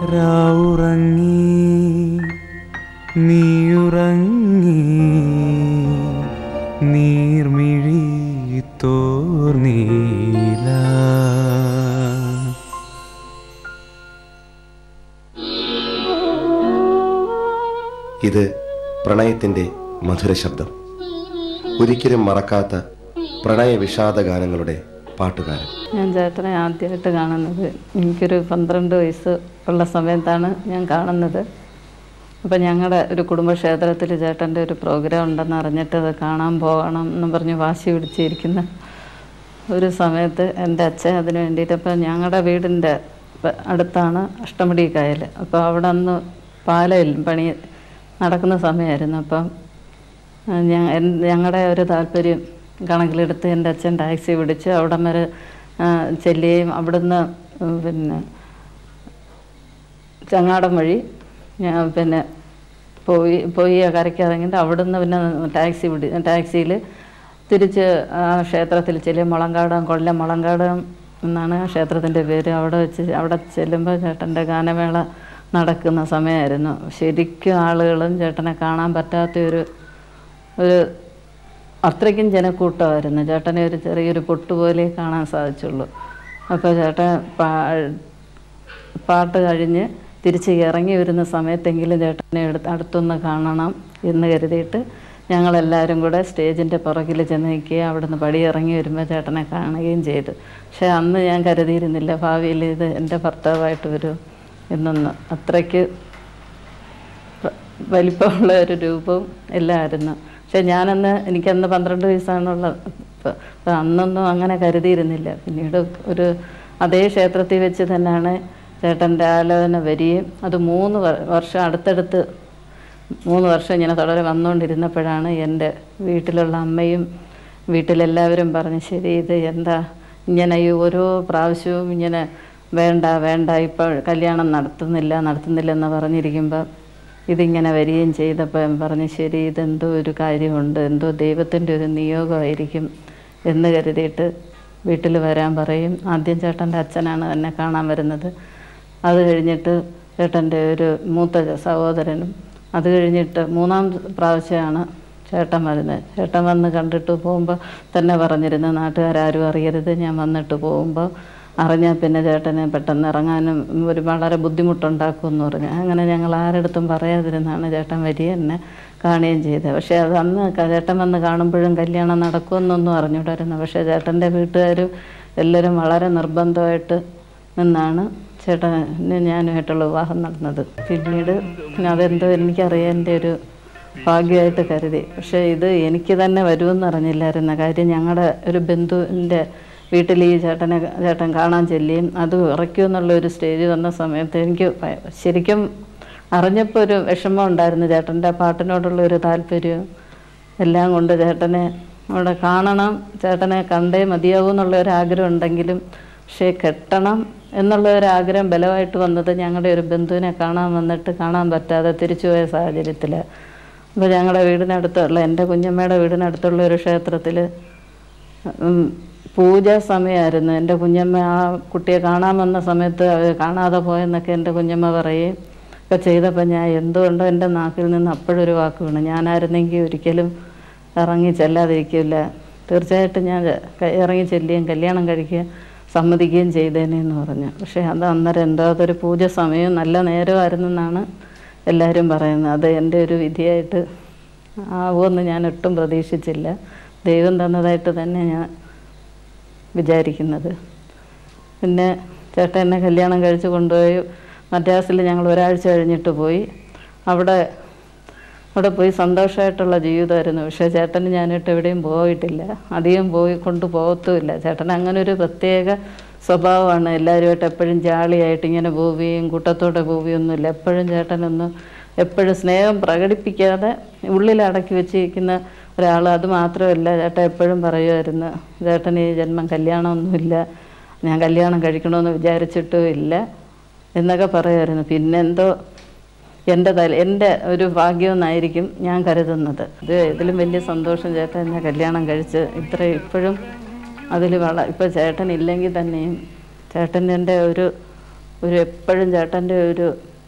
രാവുറങ്ങി നീയുറങ്ങി നീർമിഴി തോർന്നീല ഇത് പ്രണയത്തിൻ്റെ മധുര ശബ്ദം ഒരിക്കലും മറക്കാത്ത പ്രണയ വിഷാദ ഗാനങ്ങളുടെ പാട്ടുകാരൻ ഞാൻ ചേട്ടനെ ആദ്യമായിട്ട് കാണുന്നത് എനിക്കൊരു പന്ത്രണ്ട് വയസ്സ് ഉള്ള സമയത്താണ് ഞാൻ കാണുന്നത് അപ്പം ഞങ്ങളുടെ ഒരു കുടുംബക്ഷേത്രത്തിൽ ചേട്ടൻ്റെ ഒരു പ്രോഗ്രാം ഉണ്ടെന്ന് അറിഞ്ഞിട്ട് അത് കാണാൻ പോകണം എന്നും പറഞ്ഞ് വാശി പിടിച്ചിരിക്കുന്ന ഒരു സമയത്ത് എൻ്റെ അച്ഛൻ അതിന് വേണ്ടിയിട്ട് അപ്പം ഞങ്ങളുടെ വീടിൻ്റെ പ- അടുത്താണ് അഷ്ടമുടി കായൽ അപ്പോൾ അവിടെ അന്ന് പാലയിൽ പണി നടക്കുന്ന സമയമായിരുന്നു അപ്പം ഞങ്ങളുടെ ഒരു താല്പര്യം കണക്കിലെടുത്ത് എൻ്റെ അച്ഛൻ ടാക്സി പിടിച്ച് അവിടം വരെ ആ, ചെല്ലുകയും അവിടുന്ന് ഉം, പിന്നെ ചങ്ങാടം വഴി ഞാൻ പിന്നെ പോയി പോയി ആ കരയ്ക്ക് ഇറങ്ങിയിട്ട് അവിടുന്ന് പിന്നെ ടാക്സി പിടി ടാക്സിയിൽ തിരിച്ച് ആ ക്ഷേത്രത്തിൽ ചെല്ലും മുളങ്കാടം കൊല്ലം മുളങ്കാടം എന്നാണ് ആ ക്ഷേത്രത്തിൻ്റെ പേര് അവിടെ വെച്ച് അവിടെ ചെല്ലുമ്പോൾ ചേട്ടൻ്റെ ഗാനമേള നടക്കുന്ന സമയമായിരുന്നു ശരിക്കും ആളുകളും ചേട്ടനെ കാണാൻ പറ്റാത്ത ഒരു ഒരു അത്രയ്ക്കും ജനക്കൂട്ടമായിരുന്നു ചേട്ടനെ ഒരു ചെറിയൊരു പൊട്ട് പോലെ കാണാൻ സാധിച്ചുള്ളൂ അപ്പോൾ ചേട്ടൻ പാ പാട്ട് കഴിഞ്ഞ് തിരിച്ച് ഇറങ്ങി വരുന്ന സമയത്തെങ്കിലും ചേട്ടനെ എടുത്ത് അടുത്തൊന്ന് കാണണം എന്ന് കരുതിയിട്ട് ഞങ്ങളെല്ലാവരും കൂടെ സ്റ്റേജിൻ്റെ പുറകിൽ ചെന്ന് നിൽക്കുകയും അവിടുന്ന് പടി ഇറങ്ങി വരുമ്പോൾ ചേട്ടനെ കാണുകയും ചെയ്തു പക്ഷേ അന്ന് ഞാൻ കരുതിയിരുന്നില്ല ഭാവിയിൽ ഇത് എൻ്റെ ഭർത്താവായിട്ട് വരും എന്നൊന്ന് അത്രയ്ക്ക് വ- വലിപ്പമുള്ള ഒരു രൂപവും എല്ലാമായിരുന്നു പക്ഷെ ഞാനന്ന് എനിക്കന്ന് പന്ത്രണ്ട് വയസ്സാണുള്ള ഇപ്പം അപ്പം അന്നൊന്നും അങ്ങനെ കരുതിയിരുന്നില്ല പിന്നീട് ഒരു അതേ ക്ഷേത്രത്തിൽ വെച്ച് തന്നെയാണ് ചേട്ടൻ്റെ ആലോചന വരികയും അത് മൂന്ന് വർ- വർഷം അടുത്തടുത്ത് മൂന്ന് വർഷം ഇങ്ങനെ തുടരെ വന്നുകൊണ്ടിരുന്നപ്പോഴാണ് എൻ്റെ വീട്ടിലുള്ള അമ്മയും വീട്ടിലെല്ലാവരും പറഞ്ഞ് ശരി ഇത് എന്താ ഇങ്ങനെ ഈ ഓരോ പ്രാവശ്യവും ഇങ്ങനെ വേണ്ട വേണ്ട ഇപ്പോൾ കല്യാണം നടത്തുന്നില്ല നടത്തുന്നില്ല എന്ന് പറഞ്ഞിരിക്കുമ്പോൾ ഇതിങ്ങനെ വരികയും ചെയ്തപ്പോൾ ഞാൻ പറഞ്ഞു ശരി ഇതെന്തോ ഒരു കാര്യമുണ്ട് എന്തോ ദൈവത്തിൻ്റെ ഒരു നിയോഗമായിരിക്കും എന്ന് കരുതിയിട്ട് വീട്ടിൽ വരാൻ പറയും ആദ്യം ചേട്ടൻ്റെ അച്ഛനാണ് എന്നെ കാണാൻ വരുന്നത് അത് കഴിഞ്ഞിട്ട് ചേട്ടൻ്റെ ഒരു മൂത്ത സഹോദരനും അത് കഴിഞ്ഞിട്ട് മൂന്നാം പ്രാവശ്യമാണ് ചേട്ടൻ വരുന്നത് ചേട്ടൻ വന്ന് കണ്ടിട്ട് പോകുമ്പോൾ തന്നെ പറഞ്ഞിരുന്നു നാട്ടുകാരും അറിയരുത് ഞാൻ വന്നിട്ട് പോകുമ്പോൾ അറിഞ്ഞാൽ പിന്നെ ചേട്ടന് പെട്ടെന്ന് ഇറങ്ങാനും ഒരു വളരെ ബുദ്ധിമുട്ടുണ്ടാക്കുമെന്ന് പറഞ്ഞു അങ്ങനെ ഞങ്ങൾ ആരടുത്തും പറയാതിരുന്നാണ് ചേട്ടൻ വരിക എന്നെ കാണുകയും ചെയ്തത് പക്ഷേ അത് അന്ന് ക- ചേട്ടൻ വന്ന് കാണുമ്പോഴും കല്യാണം നടക്കുമെന്നൊന്നും അറിഞ്ഞൂടായിരുന്നു പക്ഷേ ചേട്ടൻ്റെ വീട്ടുകാരും എല്ലാവരും വളരെ നിർബന്ധമായിട്ട് നിന്നാണ് ചേട്ടന് ഞാനുമായിട്ടുള്ള വിവാഹം നടന്നത് പിന്നീട് പിന്നെ അതെന്തോ എനിക്കറിയാം എൻ്റെ ഒരു ഭാഗ്യമായിട്ട് കരുതി പക്ഷേ ഇത് എനിക്ക് തന്നെ വരുമെന്ന് അറിഞ്ഞില്ലായിരുന്ന കാര്യം ഞങ്ങളുടെ ഒരു ബന്ധുവിൻ്റെ വീട്ടിൽ ഈ ചേട്ടനെ ചേട്ടൻ കാണാൻ ചെല്ലുകയും അത് ഉറയ്ക്കുമെന്നുള്ള ഒരു സ്റ്റേജ് വന്ന സമയത്ത് എനിക്ക് ഭയ- ശരിക്കും അറിഞ്ഞപ്പോൾ ഒരു വിഷമം ഉണ്ടായിരുന്നു ചേട്ടൻ്റെ പാട്ടിനോടുള്ള ഒരു താല്പര്യം എല്ലാം കൊണ്ട് ചേട്ടനെ അവിടെ കാണണം ചേട്ടനെ കണ്ടേ മതിയാവൂ എന്നുള്ള ഒരു ആഗ്രഹം ഉണ്ടെങ്കിലും പക്ഷേ കെട്ടണം എന്നുള്ള ഒരു ആഗ്രഹം ബലമായിട്ട് വന്നത് ഞങ്ങളുടെ ഒരു ബന്ധുവിനെ കാണാൻ വന്നിട്ട് കാണാൻ പറ്റാതെ തിരിച്ചുപോയ സാഹചര്യത്തിൽ അപ്പോൾ ഞങ്ങളുടെ വീടിനടുത്തുള്ള എൻ്റെ കുഞ്ഞമ്മയുടെ വീടിനടുത്തുള്ള ഒരു ക്ഷേത്രത്തിൽ പൂജ സമയമായിരുന്നു എൻ്റെ കുഞ്ഞമ്മ ആ കുട്ടിയെ കാണാൻ വന്ന സമയത്ത് അവർ കാണാതെ പോയെന്നൊക്കെ എൻ്റെ കുഞ്ഞമ്മ പറയുകയും ഒക്കെ ചെയ്തപ്പോൾ ഞാൻ എന്തുകൊണ്ടോ എൻ്റെ നാക്കിൽ നിന്ന് അപ്പോഴൊരു വാക്ക് വീണു ഞാനായിരുന്നെങ്കിൽ ഒരിക്കലും ഇറങ്ങി ചെല്ലാതിരിക്കില്ല തീർച്ചയായിട്ടും ഞാൻ ക- ഇറങ്ങി ചെല്ലുകയും കല്യാണം കഴിക്കുകയും സമ്മതിക്കുകയും ചെയ്തേനെ എന്ന് പറഞ്ഞു പക്ഷേ അത് അന്നേരം എന്തോ അതൊരു പൂജ സമയവും നല്ല നേരമായിരുന്നെന്നാണ് എല്ലാവരും പറയുന്നത് അത് എൻ്റെ ഒരു വിധിയായിട്ട് ആവുമെന്ന് ഞാൻ ഒട്ടും പ്രതീക്ഷിച്ചില്ല ദൈവം തന്നതായിട്ട് തന്നെ ഞാൻ വിചാരിക്കുന്നത് പിന്നെ ചേട്ടൻ എന്നെ കല്യാണം കഴിച്ച് കൊണ്ടുപോയി മദ്രാസിൽ ഞങ്ങൾ ഒരാഴ്ച കഴിഞ്ഞിട്ട് പോയി അവിടെ അവിടെ പോയി സന്തോഷമായിട്ടുള്ള ജീവിതമായിരുന്നു പക്ഷേ ചേട്ടന് ഞാനിട്ട് എവിടെയും പോയിട്ടില്ല അധികം പോയി കൊണ്ട് പോകത്തുമില്ല ചേട്ടൻ അങ്ങനെ ഒരു പ്രത്യേക സ്വഭാവമാണ് എല്ലാവരുമായിട്ട് എപ്പോഴും ജാളിയായിട്ട് ഇങ്ങനെ പോവുകയും കൂട്ടത്തോടെ പോവുകയൊന്നുമില്ല എപ്പോഴും ചേട്ടനൊന്ന് എപ്പോഴും സ്നേഹം പ്രകടിപ്പിക്കാതെ ഉള്ളിൽ അടക്കി വെച്ചിരിക്കുന്ന ഒരാൾ അത് മാത്രമല്ല ചേട്ടൻ എപ്പോഴും പറയുമായിരുന്നു ചേട്ടന് ഈ ജന്മം കല്യാണമൊന്നുമില്ല ഞാൻ കല്യാണം കഴിക്കണമെന്ന് വിചാരിച്ചിട്ടും ഇല്ല എന്നൊക്കെ പറയുമായിരുന്നു പിന്നെന്തോ എൻ്റെ തല എൻ്റെ ഒരു ഭാഗ്യമെന്നായിരിക്കും ഞാൻ കരുതുന്നത് ഇത് ഇതിലും വലിയ സന്തോഷം ചേട്ടൻ എന്നെ കല്യാണം കഴിച്ച് ഇത്ര ഇപ്പോഴും അതിൽ വള ഇപ്പോൾ ചേട്ടൻ ഇല്ലെങ്കിൽ തന്നെയും ചേട്ടൻ എൻ്റെ ഒരു ഒരു എപ്പോഴും ചേട്ടൻ്റെ ഒരു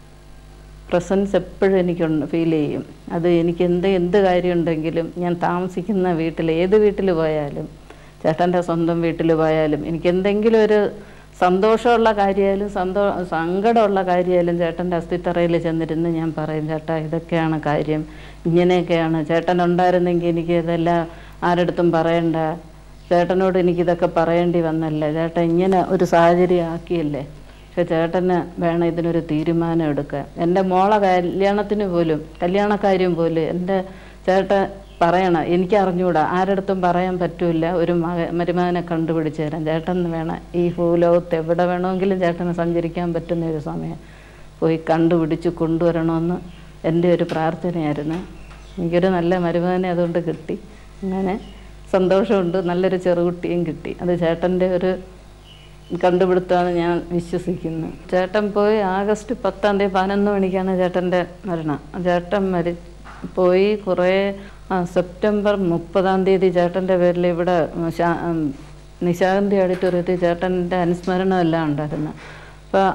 പ്രസൻസ് എപ്പോഴും എനിക്കുണ്ട് ഫീൽ ചെയ്യും അത് എനിക്ക് എന്ത് എന്ത് കാര്യം ഉണ്ടെങ്കിലും ഞാൻ താമസിക്കുന്ന വീട്ടിൽ ഏത് വീട്ടിൽ പോയാലും ചേട്ടൻ്റെ സ്വന്തം വീട്ടിൽ പോയാലും എനിക്ക് എന്തെങ്കിലും ഒരു സന്തോഷമുള്ള കാര്യമായാലും സന്തോ സങ്കടമുള്ള കാര്യമായാലും ചേട്ടൻ്റെ അസ്ഥിത്തറയിൽ ചെന്നിരുന്ന് ഞാൻ പറയും ചേട്ടാ ഇതൊക്കെയാണ് കാര്യം ഇങ്ങനെയൊക്കെയാണ് ചേട്ടൻ ഉണ്ടായിരുന്നെങ്കിൽ എനിക്ക് ഇതെല്ലാം ആരടുത്തും പറയണ്ട ചേട്ടനോട് എനിക്കിതൊക്കെ പറയേണ്ടി വന്നല്ല ചേട്ടൻ ഇങ്ങനെ ഒരു സാഹചര്യം ആക്കിയല്ലേ പക്ഷെ ചേട്ടന് വേണം ഇതിനൊരു തീരുമാനം എടുക്കാൻ എൻ്റെ മോളെ കല്യാണത്തിന് പോലും കല്യാണക്കാര്യം പോലും എൻ്റെ ചേട്ടൻ പറയണം എനിക്ക് അറിഞ്ഞൂടാ ആരടുത്തും പറയാൻ പറ്റൂല ഒരു മക മരുമകനെ കണ്ടുപിടിച്ച് തരാൻ ചേട്ടൻ വേണം ഈ ഭൂലോകത്ത് എവിടെ വേണമെങ്കിലും ചേട്ടന് സഞ്ചരിക്കാൻ പറ്റുന്ന ഒരു സമയം പോയി കണ്ടുപിടിച്ച് കൊണ്ടുവരണമെന്ന് എൻ്റെ ഒരു പ്രാർത്ഥനയായിരുന്നു എനിക്കൊരു നല്ല മരുമകനെ അതുകൊണ്ട് കിട്ടി അങ്ങനെ സന്തോഷമുണ്ട് നല്ലൊരു ചെറുകുട്ടിയും കിട്ടി അത് ചേട്ടൻ്റെ ഒരു കണ്ടുപിടുത്തമാണ് ഞാൻ വിശ്വസിക്കുന്നത് ചേട്ടൻ പോയി ആഗസ്റ്റ് പത്താം തീയതി പതിനൊന്ന് മണിക്കാണ് ചേട്ടൻ്റെ മരണം ചേട്ടൻ മരി പോയി കുറേ ആ, സെപ്റ്റംബർ മുപ്പതാം തീയതി ചേട്ടൻ്റെ പേരിൽ ഇവിടെ ശാ- ഉം, നിശാഗന്ധി ഓഡിറ്റോറിയത്തിൽ ചേട്ടൻ്റെ അനുസ്മരണം എല്ലാം ഉണ്ടായിരുന്നു അപ്പോൾ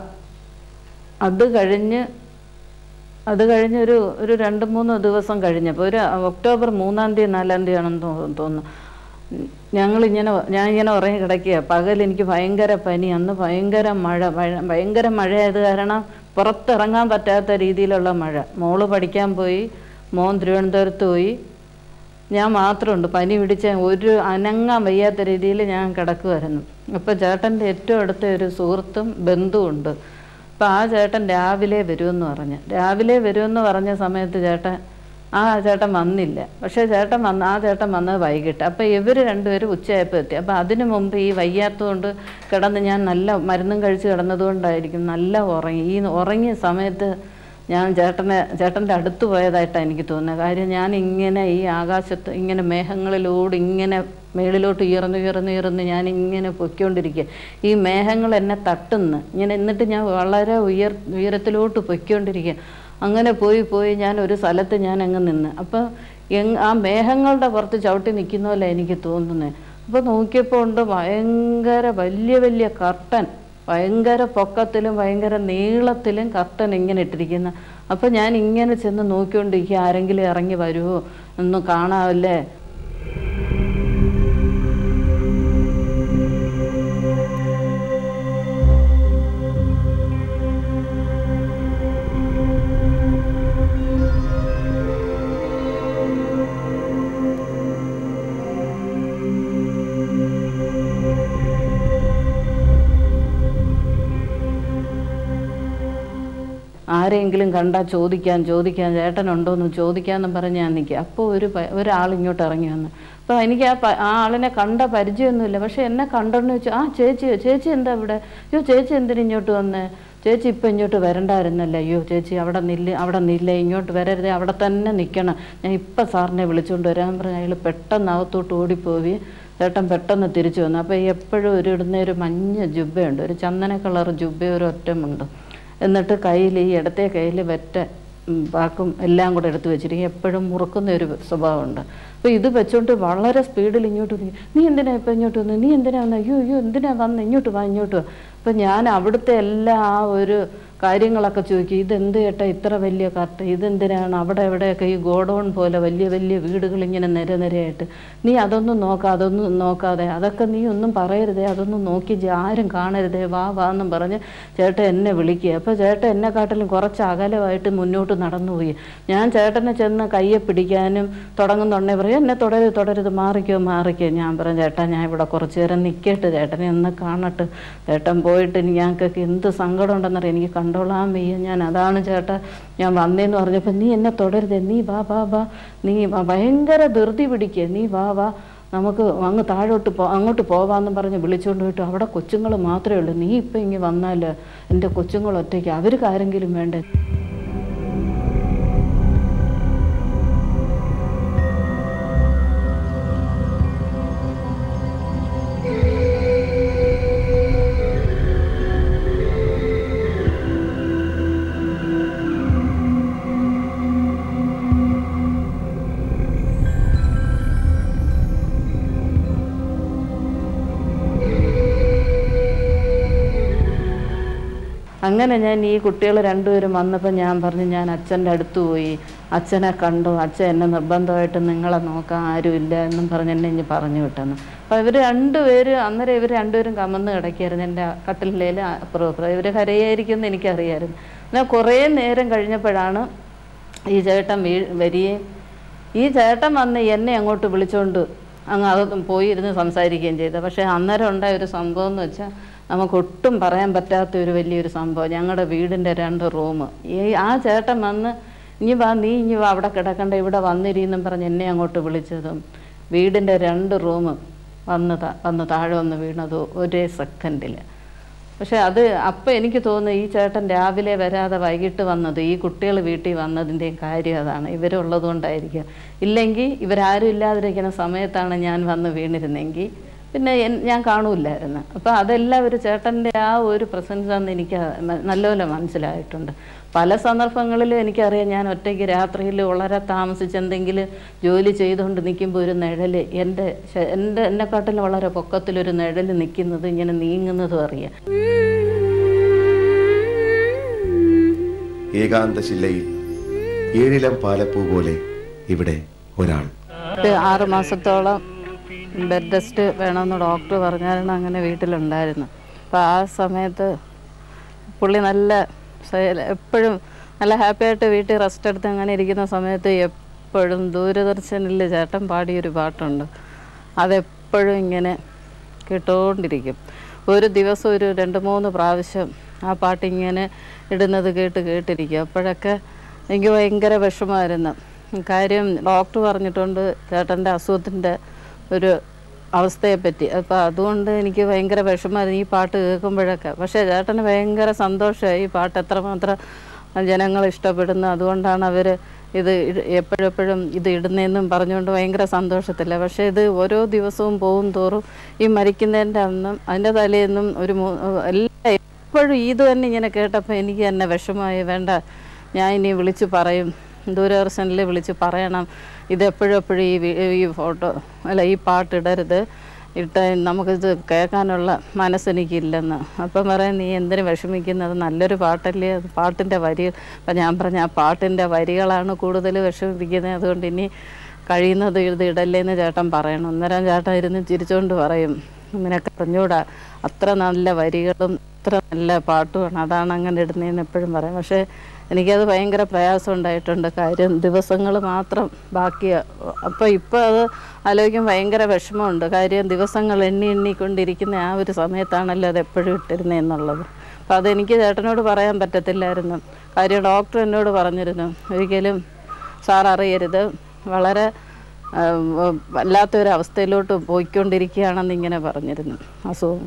അത് കഴിഞ്ഞ് അത് കഴിഞ്ഞ് ഒരു ഒരു രണ്ട് മൂന്ന് ദിവസം കഴിഞ്ഞപ്പോൾ ഒരു ഒക്ടോബർ മൂന്നാം തീയതി നാലാം തീയതി ആണെന്ന് തോ- തോന്നുന്നു ഞങ്ങളിങ്ങനെ ഞാൻ ഇങ്ങനെ ഉറങ്ങി കിടക്കുക പകൽ എനിക്ക് ഭയങ്കര പനി അന്ന് ഭയങ്കര മഴ ഭയ- ഭയങ്കര മഴയായത് കാരണം പുറത്തിറങ്ങാൻ പറ്റാത്ത രീതിയിലുള്ള മഴ മോള് പഠിക്കാൻ പോയി മോൻ തിരുവനന്തപുരത്ത് പോയി ഞാൻ മാത്രമുണ്ട് പനി പിടിച്ച ഒരു അനങ്ങാൻ വയ്യാത്ത രീതിയിൽ ഞാൻ കിടക്കുമായിരുന്നു അപ്പോൾ ചേട്ടൻ്റെ ഏറ്റവും അടുത്ത ഒരു സുഹൃത്തും ബന്ധുവുണ്ട് അപ്പോൾ ആ ചേട്ടൻ രാവിലെ വരുമെന്ന് പറഞ്ഞ് രാവിലെ വരുമെന്ന് പറഞ്ഞ സമയത്ത് ചേട്ടൻ ആ ചേട്ടൻ വന്നില്ല പക്ഷേ ചേട്ടൻ വന്ന് ആ ചേട്ടൻ വന്നത് വൈകിട്ട് അപ്പോൾ ഇവർ രണ്ടുപേരും ഉച്ചയായപ്പോൾ എത്തി അപ്പോൾ അതിനു മുമ്പ് ഈ വയ്യാത്തതുകൊണ്ട് കിടന്ന് ഞാൻ നല്ല മരുന്നും കഴിച്ച് കിടന്നതുകൊണ്ടായിരിക്കും നല്ല ഉറങ്ങി ഈ ഉറങ്ങിയ സമയത്ത് ഞാൻ ചേട്ടനെ ചേട്ടൻ്റെ അടുത്ത് പോയതായിട്ടാണ് എനിക്ക് തോന്നുന്നത് കാര്യം ഞാൻ ഇങ്ങനെ ഈ ആകാശത്ത് ഇങ്ങനെ മേഘങ്ങളിലൂടെ ഇങ്ങനെ മേളിലോട്ട് ഉയർന്ന് ഉയർന്ന് ഉയർന്ന് ഞാൻ ഇങ്ങനെ പൊയ്ക്കൊണ്ടിരിക്കുക ഈ മേഘങ്ങൾ എന്നെ തട്ടുന്നു ഇങ്ങനെ എന്നിട്ട് ഞാൻ വളരെ ഉയർ ഉയരത്തിലോട്ട് പൊയ്ക്കൊണ്ടിരിക്കുക അങ്ങനെ പോയി പോയി ഞാൻ ഒരു സ്ഥലത്ത് ഞാൻ അങ്ങ് നിന്ന് അപ്പോൾ എങ് ആ മേഘങ്ങളുടെ പുറത്ത് ചവിട്ടി നിൽക്കുന്ന പോലെ എനിക്ക് തോന്നുന്നത് അപ്പോൾ നോക്കിയപ്പോൾ ഉണ്ട് ഭയങ്കര വലിയ വലിയ കർട്ടൻ ഭയങ്കര പൊക്കത്തിലും ഭയങ്കര നീളത്തിലും കർട്ടൻ ഇങ്ങനെ ഇട്ടിരിക്കുന്ന അപ്പം ഞാൻ ഇങ്ങനെ ചെന്ന് നോക്കിക്കൊണ്ടിരിക്കുക ആരെങ്കിലും ഇറങ്ങി വരുമോ ഒന്നും കാണാമല്ലേ ആരെങ്കിലും കണ്ടാൽ ചോദിക്കാൻ ചോദിക്കാൻ ചേട്ടനുണ്ടോയെന്ന് ചോദിക്കാമെന്നും പറഞ്ഞ് ഞാൻ നിൽക്കുക അപ്പോൾ ഒരു പ- ഒരാൾ ഇങ്ങോട്ട് ഇറങ്ങി വന്നു അപ്പോൾ എനിക്ക് ആ പ- ആ ആളിനെ കണ്ട പരിചയമൊന്നുമില്ല പക്ഷെ എന്നെ കണ്ടെന്ന് വെച്ചു ആ ചേച്ചിയോ ചേച്ചി എന്താ ഇവിടെ അയ്യോ ചേച്ചി എന്തിനാ ഇങ്ങോട്ട് വന്നേ ചേച്ചി ഇപ്പം ഇങ്ങോട്ട് വരണ്ടായിരുന്നല്ലോ അയ്യോ ചേച്ചി അവിടെ നില്ല അവിടെ നില്ല ഇങ്ങോട്ട് വരരുത് അവിടെ തന്നെ നിൽക്കണം ഞാൻ ഇപ്പം സാറിനെ വിളിച്ചുകൊണ്ട് വരാൻ പറഞ്ഞ് അയാൾ പെട്ടെന്ന് അകത്തോട്ട് ഓടിപ്പോയി ചേട്ടൻ പെട്ടെന്ന് തിരിച്ചു വന്നു അപ്പോൾ എപ്പോഴും ഒരു ഇടുന്ന ഒരു മഞ്ഞ ജുബയുണ്ട് ഒരു ചന്ദന കളർ ജുബ ഒരു ഒറ്റമുണ്ട് എന്നിട്ട് കയ്യിൽ ഈ ഇടത്തെ കയ്യിൽ വെറ്റ ഉം, പാക്കും എല്ലാം കൂടെ എടുത്ത് വെച്ചിരിക്കും എപ്പോഴും മുറുക്കുന്ന ഒരു സ്വഭാവമുണ്ട് അപ്പോൾ ഇത് വെച്ചോണ്ട് വളരെ സ്പീഡിൽ ഇങ്ങോട്ട് നീ നീ എന്തിനാ ഇപ്പം ഇങ്ങോട്ട് വന്നു നീ എന്തിനാ വന്നത് അയ്യോ അയ്യോ എന്തിനാ വന്ന് ഇങ്ങോട്ട് വാ ഇങ്ങോട്ട് വാ അപ്പം ഞാൻ അവിടുത്തെ എല്ലാ ആ ഒരു കാര്യങ്ങളൊക്കെ ചോദിക്കും ഇതെന്ത് ചേട്ടാ ഇത്ര വലിയ കർട്ട ഇതെന്തിനാണ് അവിടെ എവിടെയൊക്കെ ഈ ഗോഡൗൺ പോലെ വലിയ വലിയ വീടുകൾ ഇങ്ങനെ നിരനിരയായിട്ട് നീ അതൊന്നും നോക്കാതെ അതൊന്നും നോക്കാതെ അതൊക്കെ നീ ഒന്നും പറയരുതേ അതൊന്നും നോക്കി ജ- ആരും കാണരുതേ വാ വാ എന്നും പറഞ്ഞ് ചേട്ടൻ എന്നെ വിളിക്കുക അപ്പോൾ ചേട്ടൻ എന്നെക്കാട്ടിലും കുറച്ച് അകലമായിട്ട് മുന്നോട്ട് നടന്നുപോയി ഞാൻ ചേട്ടനെ ചെന്ന് കയ്യെ പിടിക്കാനും തുടങ്ങുന്നുണ്ടേ പറയും എന്നെ തുടരുത് തുടരുത് മാറിക്കോ മാറിക്കോ ഞാൻ പറയും ചേട്ടാ ഞാൻ ഇവിടെ കുറച്ച് നേരം നിൽക്കട്ടെ ചേട്ടനെ ഒന്ന് കാണട്ടെ ചേട്ടൻ പോയിട്ട് ഇനി ഞങ്ങൾക്കൊക്കെ എന്ത് സങ്കടം ഉണ്ടെന്നറിയാം എനിക്ക് കണ്ടോളാൻ വയ്യ ഞാൻ അതാണ് ചേട്ടാ ഞാൻ വന്നേന്ന് പറഞ്ഞപ്പോൾ നീ എന്നെ തുടരുത് നീ വാ വാ വാ നീ വാ. ഭയങ്കര ധൃതി പിടിക്കുക നീ വാ വാ നമുക്ക് അങ്ങ് താഴോട്ട് പോ അങ്ങോട്ട് പോവാന്നും പറഞ്ഞ് വിളിച്ചുകൊണ്ട് പോയിട്ട് അവിടെ കൊച്ചുങ്ങൾ മാത്രമേ ഉള്ളൂ നീ ഇപ്പം ഇങ്ങനെ വന്നാൽ എൻ്റെ കൊച്ചുങ്ങൾ ഒറ്റയ്ക്ക് അവർക്ക് ആരെങ്കിലും വേണ്ടേ അങ്ങനെ ഞാൻ ഈ കുട്ടികൾ രണ്ടുപേരും വന്നപ്പോൾ ഞാൻ പറഞ്ഞു ഞാൻ അച്ഛൻ്റെ അടുത്ത് പോയി അച്ഛനെ കണ്ടു അച്ഛൻ എന്നെ നിർബന്ധമായിട്ട് നിങ്ങളെ നോക്കാൻ ആരുമില്ല എന്നും പറഞ്ഞ് എന്നെ ഇനി പറഞ്ഞു വിട്ടെന്ന് അപ്പോൾ ഇവർ രണ്ടുപേര് അന്നേരം ഇവർ രണ്ടുപേരും കമന്ന് കിടക്കുകയായിരുന്നു എൻ്റെ കട്ടിലേൽ അപ്പുറം അപ്പുറം ഇവർ കരയായിരിക്കുമെന്ന് എനിക്കറിയായിരുന്നു എന്നാൽ കുറേ നേരം കഴിഞ്ഞപ്പോഴാണ് ഈ ചേട്ടൻ വീ വരികയും ഈ ചേട്ടൻ വന്ന് എന്നെ അങ്ങോട്ട് വിളിച്ചുകൊണ്ട് അങ്ങ് അതൊന്നും പോയി ഇരുന്ന് സംസാരിക്കുകയും ചെയ്തു പക്ഷേ അന്നേരം ഉണ്ടായ ഒരു സംഭവം എന്ന് വെച്ചാൽ നമുക്ക് ഒട്ടും പറയാൻ പറ്റാത്ത ഒരു വലിയൊരു സംഭവം ഞങ്ങളുടെ വീടിൻ്റെ രണ്ട് റൂം ഈ ആ ചേട്ടൻ വന്ന് ഇനി വാ നീ ഇനി വാ അവിടെ കിടക്കണ്ട ഇവിടെ വന്നിരിന്നും പറഞ്ഞ് എന്നെ അങ്ങോട്ട് വിളിച്ചതും വീടിൻ്റെ രണ്ട് റൂം വന്ന് താ- വന്ന് താഴെ വന്ന് വീണത് ഒരേ സെക്കൻഡിൽ പക്ഷെ അത് അപ്പം എനിക്ക് തോന്നുന്നു ഈ ചേട്ടൻ രാവിലെ വരാതെ വൈകിട്ട് വന്നത് ഈ കുട്ടികൾ വീട്ടിൽ വന്നതിൻ്റെയും കാര്യം അതാണ് ഇവരുള്ളത് കൊണ്ടായിരിക്കും ഇല്ലെങ്കിൽ ഇവരാരും ഇല്ലാതിരിക്കുന്ന സമയത്താണ് ഞാൻ വന്ന് വീണിരുന്നെങ്കിൽ പിന്നെ എൻ- ഞാൻ കാണൂലായിരുന്നു അപ്പോൾ അതെല്ലാം ഒരു ചേട്ടൻ്റെ ആ ഒരു പ്രസൻസ് ആണെന്ന് എനിക്ക് ന- നല്ലപോലെ മനസ്സിലായിട്ടുണ്ട് പല സന്ദർഭങ്ങളിലും എനിക്കറിയാം ഞാൻ ഒറ്റയ്ക്ക് രാത്രിയിൽ വളരെ താമസിച്ച് എന്തെങ്കിലും ജോലി ചെയ്തുകൊണ്ട് നിൽക്കുമ്പോൾ ഒരു നിഴൽ എൻ്റെ ശ- എൻ്റെ എന്നെക്കാട്ടിലും വളരെ പൊക്കത്തിലൊരു നിഴൽ നിൽക്കുന്നത് ഇങ്ങനെ നീങ്ങുന്നതും അറിയാം ഏകാന്തശില്ലയിൽ ഏഴിലം പാലപ്പൂ പോലെ ഇവിടെ ഒരാൾ ഒരു ആറ് മാസത്തോളം ബെഡ് റെസ്റ്റ് വേണമെന്ന് ഡോക്ടർ പറഞ്ഞായിരുന്നു അങ്ങനെ വീട്ടിലുണ്ടായിരുന്നു അപ്പോൾ ആ സമയത്ത് പുള്ളി നല്ല സൈല- എപ്പോഴും നല്ല ഹാപ്പി ആയിട്ട് വീട്ടിൽ റെസ്റ്റ് എടുത്ത് അങ്ങനെ ഇരിക്കുന്ന സമയത്ത് എപ്പോഴും ദൂരദർശനിൽ ചേട്ടൻ പാടിയൊരു പാട്ടുണ്ട് അതെപ്പോഴും ഇങ്ങനെ കേട്ടുകൊണ്ടിരിക്കും ഒരു ദിവസം ഒരു രണ്ട് മൂന്ന് പ്രാവശ്യം ആ പാട്ട് ഇങ്ങനെ ഇടുന്നത് കേട്ട് കേട്ടിരിക്കും അപ്പോഴൊക്കെ എനിക്ക് ഭയങ്കര വിഷമമായിരുന്നു കാര്യം ഡോക്ടർ പറഞ്ഞിട്ടുണ്ട് ചേട്ടൻ്റെ അസുഖത്തിൻ്റെ ഒരു അവസ്ഥയെപ്പറ്റി അപ്പോൾ അതുകൊണ്ട് എനിക്ക് ഭയങ്കര വിഷമമായിരുന്നു ഈ പാട്ട് കേൾക്കുമ്പോഴൊക്കെ പക്ഷേ ചേട്ടന് ഭയങ്കര സന്തോഷമായി ഈ പാട്ട് എത്രമാത്രം ജനങ്ങൾ ഇഷ്ടപ്പെടുന്നു അതുകൊണ്ടാണ് അവർ ഇത് ഇട- എപ്പോഴെപ്പോഴും ഇത് ഇടുന്നതെന്നും പറഞ്ഞുകൊണ്ട് ഭയങ്കര സന്തോഷത്തില്ല പക്ഷേ ഇത് ഓരോ ദിവസവും പോകും തോറും ഈ മരിക്കുന്നതിൻ്റെ അന്നും അതിൻ്റെ തലേന്നും ഒരു മൂ- എല്ലാ എപ്പോഴും ഇത് തന്നെ ഇങ്ങനെ കേട്ടപ്പോൾ എനിക്ക് തന്നെ വിഷമമായി വേണ്ട ഞാൻ ഇനി വിളിച്ച് പറയും ദൂരദർശനിൽ വിളിച്ച് പറയണം ഇത് എപ്പോഴും എപ്പോഴും ഈ വി- ഈ ഫോട്ടോ അല്ല ഈ പാട്ട് ഇടരുത് ഇട്ട നമുക്കിത് കേൾക്കാനുള്ള മനസ്സെനിക്കില്ലെന്ന് അപ്പം പറയാം നീ എന്തിനു വിഷമിക്കുന്നത് നല്ലൊരു പാട്ടല്ലേ അത് പാട്ടിൻ്റെ വരി അപ്പം ഞാൻ പറഞ്ഞ ആ പാട്ടിൻ്റെ വരികളാണ് കൂടുതൽ വിഷമിപ്പിക്കുന്നത് അതുകൊണ്ട് ഇനി കഴിയുന്നത് ഇത് ഇടല്ലേന്ന് ചേട്ടൻ പറയണം അന്നേരം ചേട്ടൻ ഇരുന്ന് ചിരിച്ചുകൊണ്ട് പറയും നിനക്ക് അറിഞ്ഞൂടാ അത്ര നല്ല വരികളും അത്ര നല്ല പാട്ടുമാണ് അതാണ് അങ്ങനെ ഇടുന്നതെന്ന് എപ്പോഴും പറയും പക്ഷേ എനിക്കത് ഭയങ്കര പ്രയാസം ഉണ്ടായിട്ടുണ്ട് കാര്യം ദിവസങ്ങൾ മാത്രം ബാക്കിയാണ് അപ്പോൾ ഇപ്പോൾ അത് ആലോചിക്കും ഭയങ്കര വിഷമമുണ്ട് കാര്യം ദിവസങ്ങൾ എണ്ണി എണ്ണിക്കൊണ്ടിരിക്കുന്ന ആ ഒരു സമയത്താണല്ലോ അത് എപ്പോഴും ഇട്ടിരുന്നത് എന്നുള്ളത് അപ്പോൾ അതെനിക്ക് ചേട്ടനോട് പറയാൻ പറ്റത്തില്ലായിരുന്നു കാര്യം ഡോക്ടർ എന്നോട് പറഞ്ഞിരുന്നു ഒരിക്കലും സാർ അറിയരുത് വളരെ ആ, വല്ലാത്തൊരു അവസ്ഥയിലോട്ട് പോയിക്കൊണ്ടിരിക്കുകയാണെന്ന് ഇങ്ങനെ പറഞ്ഞിരുന്നു അസുഖം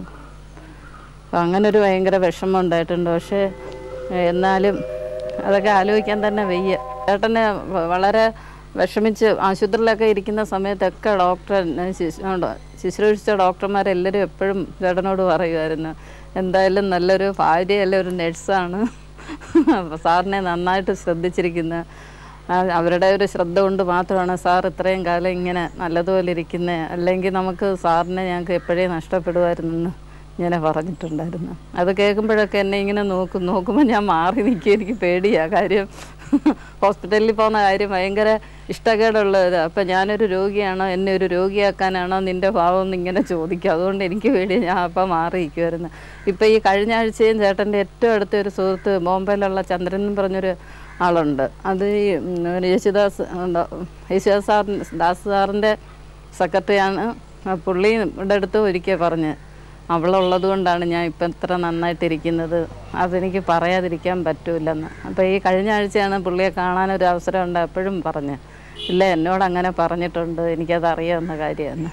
അപ്പം അങ്ങനെ ഒരു ഭയങ്കര വിഷമം ഉണ്ടായിട്ടുണ്ട് പക്ഷേ ഏഹ്, എന്നാലും അതൊക്കെ ആലോചിക്കാൻ തന്നെ വയ്യ ചേട്ടന് വ- വളരെ വിഷമിച്ച് ആശുപത്രിയിലൊക്കെ ഇരിക്കുന്ന സമയത്തൊക്കെ ഡോക്ടർ ശുശ്രൂഷിച്ച ഡോക്ടർമാരെല്ലാവരും എപ്പോഴും ചേട്ടനോട് പറയുമായിരുന്നു എന്തായാലും നല്ലൊരു ഭാര്യയല്ല ഒരു നഴ്സാണ് അപ്പോൾ സാറിനെ നന്നായിട്ട് ശ്രദ്ധിച്ചിരിക്കുന്ന ആ, അവരുടെ ഒരു ശ്രദ്ധ കൊണ്ട് മാത്രമാണ് സാർ ഇത്രയും കാലം ഇങ്ങനെ നല്ലതുപോലെ ഇരിക്കുന്നത് അല്ലെങ്കിൽ നമുക്ക് സാറിനെ ഞങ്ങൾക്ക് എപ്പോഴേ നഷ്ടപ്പെടുമായിരുന്നെന്ന് ഇങ്ങനെ പറഞ്ഞിട്ടുണ്ടായിരുന്നു അത് കേൾക്കുമ്പോഴൊക്കെ എന്നെ ഇങ്ങനെ നോക്കും നോക്കുമ്പോൾ ഞാൻ മാറി നിൽക്കും എനിക്ക് പേടിയാണ് കാര്യം ഹോസ്പിറ്റലിൽ പോകുന്ന കാര്യം ഭയങ്കര ഇഷ്ടക്കേടുള്ള ഇത് അപ്പം ഞാനൊരു രോഗിയാണോ എന്നെ ഒരു രോഗിയാക്കാനാണോ നിൻ്റെ ഭാവം എന്ന് ഇങ്ങനെ ചോദിക്കും അതുകൊണ്ട് എനിക്ക് പേടി ഞാൻ അപ്പം മാറി നിൽക്കുമായിരുന്നു ഇപ്പം ഈ കഴിഞ്ഞ ആഴ്ചയും ചേട്ടൻ്റെ ഏറ്റവും അടുത്ത ഒരു സുഹൃത്ത് ബോംബെയിലുള്ള ചന്ദ്രൻ എന്ന് പറഞ്ഞൊരു ആളുണ്ട് അത് ഈ ഉം, ഒരു യേശുദാസ് ഉണ്ടോ? യേശുദാസ് സാർ ദാസ് സാറിൻ്റെ സെക്രട്ടറിയാണ് ആ പുള്ളിയുടെ അടുത്ത് ഒരിക്കൽ പറഞ്ഞ് അവളുള്ളത് കൊണ്ടാണ് ഞാൻ ഇപ്പം ഇത്ര നന്നായിട്ടിരിക്കുന്നത് അതെനിക്ക് പറയാതിരിക്കാൻ പറ്റൂലെന്ന് അപ്പോൾ ഈ കഴിഞ്ഞ ആഴ്ചയാണ് പുള്ളിയെ കാണാനൊരു അവസരം ഉണ്ട് എപ്പോഴും പറഞ്ഞ് ഇല്ല എന്നോട് അങ്ങനെ പറഞ്ഞിട്ടുണ്ട് എനിക്കത് അറിയാവുന്ന കാര്യമാണ്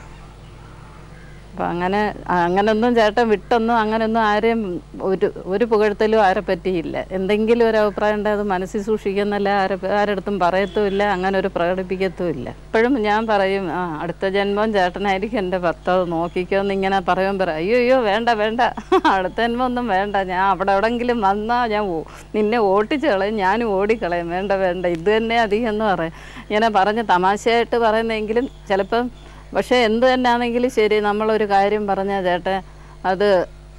അപ്പം അങ്ങനെ അങ്ങനൊന്നും ചേട്ടൻ വിട്ടൊന്നും അങ്ങനൊന്നും ആരെയും ഒരു ഒരു പുകഴ്ത്തലും ആരെ പറ്റിയില്ല എന്തെങ്കിലും ഒരു അഭിപ്രായം ഉണ്ടെങ്കിൽ അത് മനസ്സിൽ സൂക്ഷിക്കുന്നല്ല ആരെ ആരടുത്തും പറയത്തുമില്ല അങ്ങനെ ഒരു പ്രകടിപ്പിക്കത്തുമില്ല ഇപ്പോഴും ഞാൻ പറയും ആ അടുത്ത ജന്മം ചേട്ടനായിരിക്കും എൻ്റെ ഭർത്താവ് നോക്കിക്കോ എന്ന് ഇങ്ങനെ പറയുമ്പോൾ പറയും അയ്യോ അയ്യോ വേണ്ട വേണ്ട അടുത്ത ജന്മം ഒന്നും വേണ്ട ഞാൻ അവിടെ എവിടെങ്കിലും വന്നാൽ ഞാൻ ഓ- നിന്നെ ഓട്ടിച്ച് കളയും ഞാനും ഓടിക്കളയും വേണ്ട വേണ്ട ഇത് തന്നെ അധികം എന്ന് പറയും ഇങ്ങനെ പറഞ്ഞ് തമാശയായിട്ട് പറയുന്നെങ്കിലും ചിലപ്പം പക്ഷേ എന്ത് തന്നെയാണെങ്കിലും ശരി നമ്മളൊരു കാര്യം പറഞ്ഞാൽ ചേട്ടൻ അത്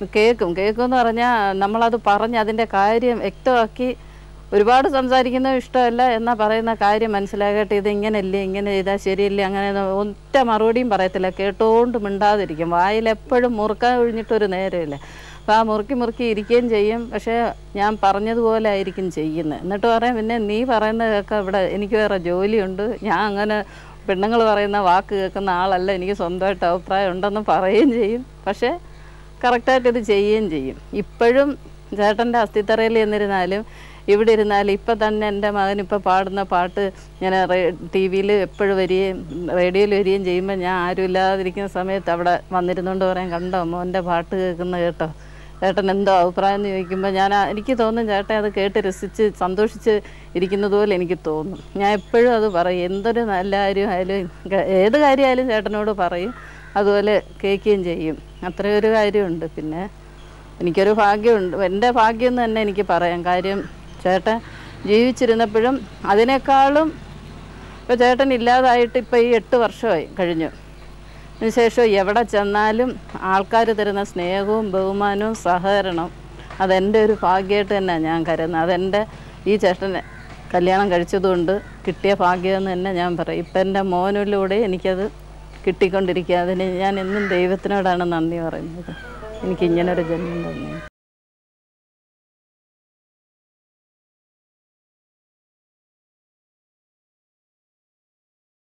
കേൾക്കും കേൾക്കും എന്ന് പറഞ്ഞാൽ നമ്മളത് പറഞ്ഞ് അതിൻ്റെ കാര്യം വ്യക്തമാക്കി ഒരുപാട് സംസാരിക്കുന്നത് ഇഷ്ടമല്ല എന്നാൽ പറയുന്ന കാര്യം മനസ്സിലാകട്ടെ ഇത് ഇങ്ങനെയല്ലേ ഇങ്ങനെ ചെയ്താൽ ശരിയല്ലേ അങ്ങനെ ഒന്നും ഒറ്റ മറുപടിയും പറയത്തില്ല കേട്ടോണ്ട് മിണ്ടാതിരിക്കും വായിൽ എപ്പോഴും മുറുക്കാൻ ഒഴിഞ്ഞിട്ടൊരു നേരമില്ല അപ്പോൾ ആ മുറുക്കി മുറുക്കി ഇരിക്കുകയും ചെയ്യും പക്ഷേ ഞാൻ പറഞ്ഞതുപോലെ ആയിരിക്കും ചെയ്യുന്നത് എന്നിട്ട് പറയാം പിന്നെ നീ പറയുന്നതൊക്കെ ഇവിടെ എനിക്ക് വേറെ ജോലിയുണ്ട് ഞാൻ അങ്ങനെ പെണ്ണുങ്ങൾ പറയുന്ന വാക്ക് കേൾക്കുന്ന ആളല്ല എനിക്ക് സ്വന്തമായിട്ട് അഭിപ്രായം ഉണ്ടെന്ന് പറയുകയും ചെയ്യും പക്ഷേ കറക്റ്റായിട്ട് ഇത് ചെയ്യുകയും ചെയ്യും ഇപ്പോഴും ചേട്ടൻ്റെ അസ്ഥിത്തറയിൽ എന്നിരുന്നാലും ഇവിടെ ഇരുന്നാലും ഇപ്പം തന്നെ എൻ്റെ മകൻ ഇപ്പോൾ പാടുന്ന പാട്ട് ഞാൻ ടി വിയിൽ എപ്പോഴും വരികയും റേഡിയോയിൽ വരികയും ചെയ്യുമ്പോൾ ഞാൻ ആരും ഇല്ലാതിരിക്കുന്ന സമയത്ത് അവിടെ വന്നിരുന്നുകൊണ്ട് പറയാൻ കണ്ടോ മോൻ്റെ പാട്ട് കേൾക്കുന്ന കേട്ടോ ചേട്ടൻ എന്തോ അഭിപ്രായം എന്ന് ചോദിക്കുമ്പോൾ ഞാൻ ആ- എനിക്ക് തോന്നും ചേട്ടൻ അത് കേട്ട് രസിച്ച് സന്തോഷിച്ച് ഇരിക്കുന്നത് പോലെ എനിക്ക് തോന്നും ഞാൻ എപ്പോഴും അത് പറയും എന്തൊരു നല്ല കാര്യമായാലും ക- ഏത് കാര്യമായാലും ചേട്ടനോട് പറയും അതുപോലെ കേൾക്കുകയും ചെയ്യും അത്രയും ഒരു കാര്യമുണ്ട് പിന്നെ എനിക്കൊരു ഭാഗ്യമുണ്ട് എൻ്റെ ഭാഗ്യം എന്ന് തന്നെ എനിക്ക് പറയാം കാര്യം ചേട്ടൻ ജീവിച്ചിരുന്നപ്പോഴും അതിനേക്കാളും ഇപ്പോൾ ചേട്ടൻ ഇല്ലാതായിട്ട് ഇപ്പോൾ ഈ എട്ട് വർഷമായി കഴിഞ്ഞു അതിനുശേഷം എവിടെ ചെന്നാലും ആൾക്കാർ തരുന്ന സ്നേഹവും ബഹുമാനവും സഹകരണവും അതെൻ്റെ ഒരു ഭാഗ്യമായിട്ട് തന്നെ ഞാൻ കരുതുന്നത് അതെൻ്റെ ഈ ചേട്ടനെ കല്യാണം കഴിച്ചതുകൊണ്ട് കിട്ടിയ ഭാഗ്യമെന്ന് തന്നെ ഞാൻ പറയും ഇപ്പം എൻ്റെ മോനിലൂടെ എനിക്കത് കിട്ടിക്കൊണ്ടിരിക്കുക അതിന് ഞാൻ എന്നും ദൈവത്തിനോടാണ് നന്ദി പറയുന്നത് എനിക്ക് ഇങ്ങനൊരു ജന്മം തന്നെ